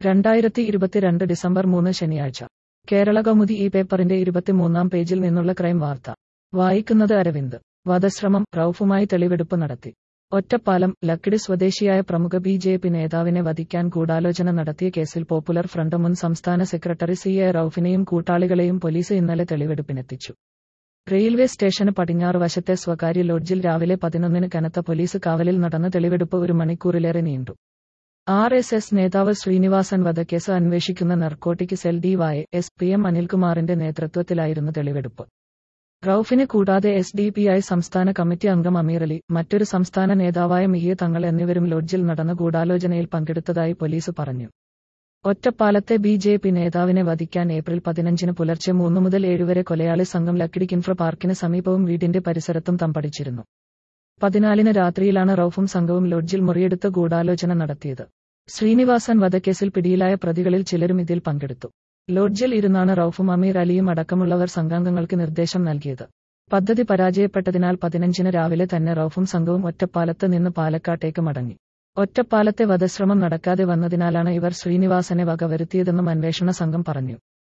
രണ്ടായിരത്തി ഇരുപത്തിരണ്ട് ഡിസംബർ മൂന്ന് ശനിയാഴ്ച കേരള കൗമുദി ഈ പേപ്പറിന്റെ ഇരുപത്തിമൂന്നാം പേജിൽ നിന്നുള്ള ക്രൈം വാർത്ത വായിക്കുന്നത് അരവിന്ദ് വധശ്രമം റൌഫുമായി തെളിവെടുപ്പ് നടത്തി ഒറ്റപ്പാലം ലക്കിടി സ്വദേശിയായ പ്രമുഖ ബി ജെ പി നേതാവിനെ വധിക്കാൻ ഗൂഢാലോചന നടത്തിയ കേസിൽ പോപ്പുലർ ഫ്രണ്ട് മുൻ സംസ്ഥാന സെക്രട്ടറി സി എ റൌഫിനെയും കൂട്ടാളികളെയും പോലീസ് ഇന്നലെ തെളിവെടുപ്പിനെത്തിച്ചു റെയിൽവേ സ്റ്റേഷന് പടിഞ്ഞാറ് വശത്തെ സ്വകാര്യ ലോഡ്ജിൽ രാവിലെ പതിനൊന്നിന് കനത്ത പോലീസ് കാവലിൽ നടന്ന തെളിവെടുപ്പ് ഒരു മണിക്കൂറിലേറെ നീണ്ടു ആർ എസ് എസ് നേതാവ് ശ്രീനിവാസൻ വധക്കേസ് അന്വേഷിക്കുന്ന narcotic cell D Y S P M അനിൽകുമാറിന്റെ നേതൃത്വത്തിലായിരുന്നു തെളിവെടുപ്പ് റൌഫിനെ കൂടാതെ എസ് ഡി പി ഐ സംസ്ഥാന കമ്മിറ്റി അംഗം അമീർ അലി മറ്റൊരു സംസ്ഥാന നേതാവായ മിഹിയ തങ്ങൾ എന്നിവരും ലോഡ്ജിൽ നടന്ന ഗൂഢാലോചനയിൽ പങ്കെടുത്തതായി പോലീസ് പറഞ്ഞു ഒറ്റപ്പാലത്തെ ബി ജെ പി നേതാവിനെ വധിക്കാൻ ഏപ്രിൽ പതിനഞ്ചിന് പുലർച്ചെ മൂന്ന് മുതൽ ഏഴുവരെ കൊലയാളി സംഘം ലക്കിടി കിൻഫ്ര പാർക്കിന് സമീപവും വീടിന്റെ പരിസരത്തും തമ്പടിച്ചിരുന്നു പതിനാലിന് രാത്രിയിലാണ് റൌഫും സംഘവും ലോഡ്ജിൽ മുറിയെടുത്ത് ഗൂഢാലോചന നടത്തിയത് ശ്രീനിവാസൻ വധക്കേസിൽ പിടിയിലായ പ്രതികളിൽ ചിലരും ഇതിൽ പങ്കെടുത്തു ലോഡ്ജിൽ ഇരുന്നാണ് റൌഫും അമീർ അലിയും അടക്കമുള്ളവർ സംഘാംഗങ്ങൾക്ക് നിർദ്ദേശം നൽകിയത് പദ്ധതി പരാജയപ്പെട്ടതിനാൽ പതിനഞ്ചിന് രാവിലെ തന്നെ റൌഫും സംഘവും ഒറ്റപ്പാലത്ത് നിന്ന് പാലക്കാട്ടേക്ക് മടങ്ങി ഒറ്റപ്പാലത്തെ വധശ്രമം നടക്കാതെ വന്നതിനാലാണ് ഇവർ ശ്രീനിവാസനെ വകവരുത്തിയതെന്നും അന്വേഷണ സംഘം പറഞ്ഞു